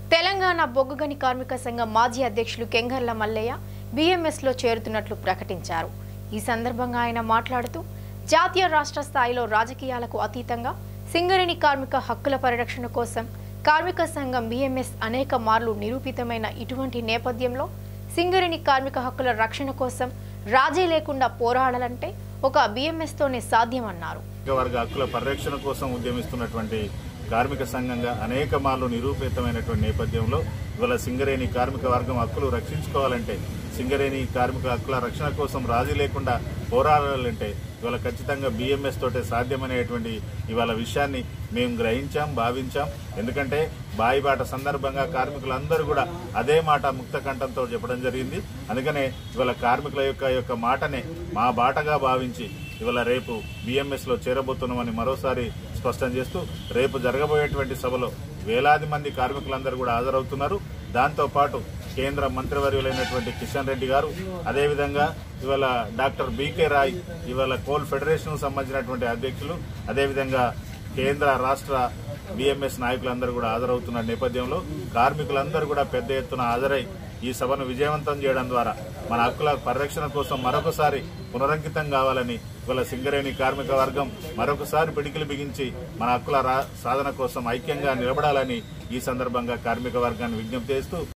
తెలంగాణ బొగ్గుగని కార్మిక సంఘం మాజీ అధ్యక్షులు కెంగర్ల మల్లయ్య బీఎంఎస్ లో చేరుతున్నట్లు ప్రకటించారు ఈ సందర్భంగా ఆయన మాట్లాడుతూ జాతీయ రాష్ట్ర స్థాయిలో రాజకీయాలకు అతీతంగా సింగరేణి కార్మిక హక్కుల పరిరక్షణ కోసం కార్మిక సంఘం బీఎంఎస్ అనేక మార్లు నిరూపితమైన ఇటువంటి నేపథ్యంలో సింగరేణి కార్మిక హక్కుల రక్షణ కోసం రాజీ లేకుండా పోరాడాలంటే ఒక బీఎంఎస్ తోనే సాధ్యమన్నారు వర్గ హక్కుల పరిరక్షణ కోసం ఉద్యమిస్తున్నటువంటి కార్మిక సంఘంగా అనేక మార్లు నిరూపితమైనటువంటి నేపథ్యంలో ఇవాళ సింగరేణి కార్మిక వర్గం హక్కులు రక్షించుకోవాలంటే సింగరేణి కార్మిక హక్కుల రక్షణ కోసం రాజీ లేకుండా పోరాడాలంటే ఇవాళ ఖచ్చితంగా బీఎంఎస్ తోటే సాధ్యమనేటువంటి ఇవాళ విషయాన్ని మేము గ్రహించాం భావించాం ఎందుకంటే బాయిబాట సందర్భంగా కార్మికులందరూ కూడా అదే మాట ముక్త కంఠంతో చెప్పడం జరిగింది అందుకనే ఇవాళ కార్మికుల యొక్క యొక్క మాటనే మా బాటగా భావించి ఇవాళ రేపు బీఎంఎస్ లో చేరబోతున్నామని మరోసారి స్పష్టం చేస్తూ రేపు జరగబోయేటువంటి సభలో వేలాది మంది కార్మికులందరూ కూడా హాజరవుతున్నారు దాంతో పాటు కేంద్ర మంత్రివర్యులైనటువంటి కిషన్ రెడ్డి గారు అదేవిధంగా ఇవాళ డాక్టర్ బీకే రాయ్ ఇవాళ కోల్ ఫెడరేషన్ సంబంధించినటువంటి అధ్యక్షులు అదేవిధంగా కేంద్ర రాష్ట్ర బిఎంఎస్ నాయకులందరూ కూడా హాజరవుతున్న నేపథ్యంలో కార్మికులందరూ కూడా పెద్ద ఎత్తున హాజరై ఈ సభను విజయవంతం చేయడం ద్వారా మన హక్కుల పరిరక్షణ కోసం మరొకసారి పునరంకితం కావాలని ఇవాళ సింగరేణి కార్మిక వర్గం మరొకసారి పిడికిలు బిగించి మన హక్కుల రా- సాధన కోసం ఐక్యంగా నిలబడాలని ఈ సందర్భంగా కార్మిక వర్గాన్ని విజ్ఞప్తి చేస్తూ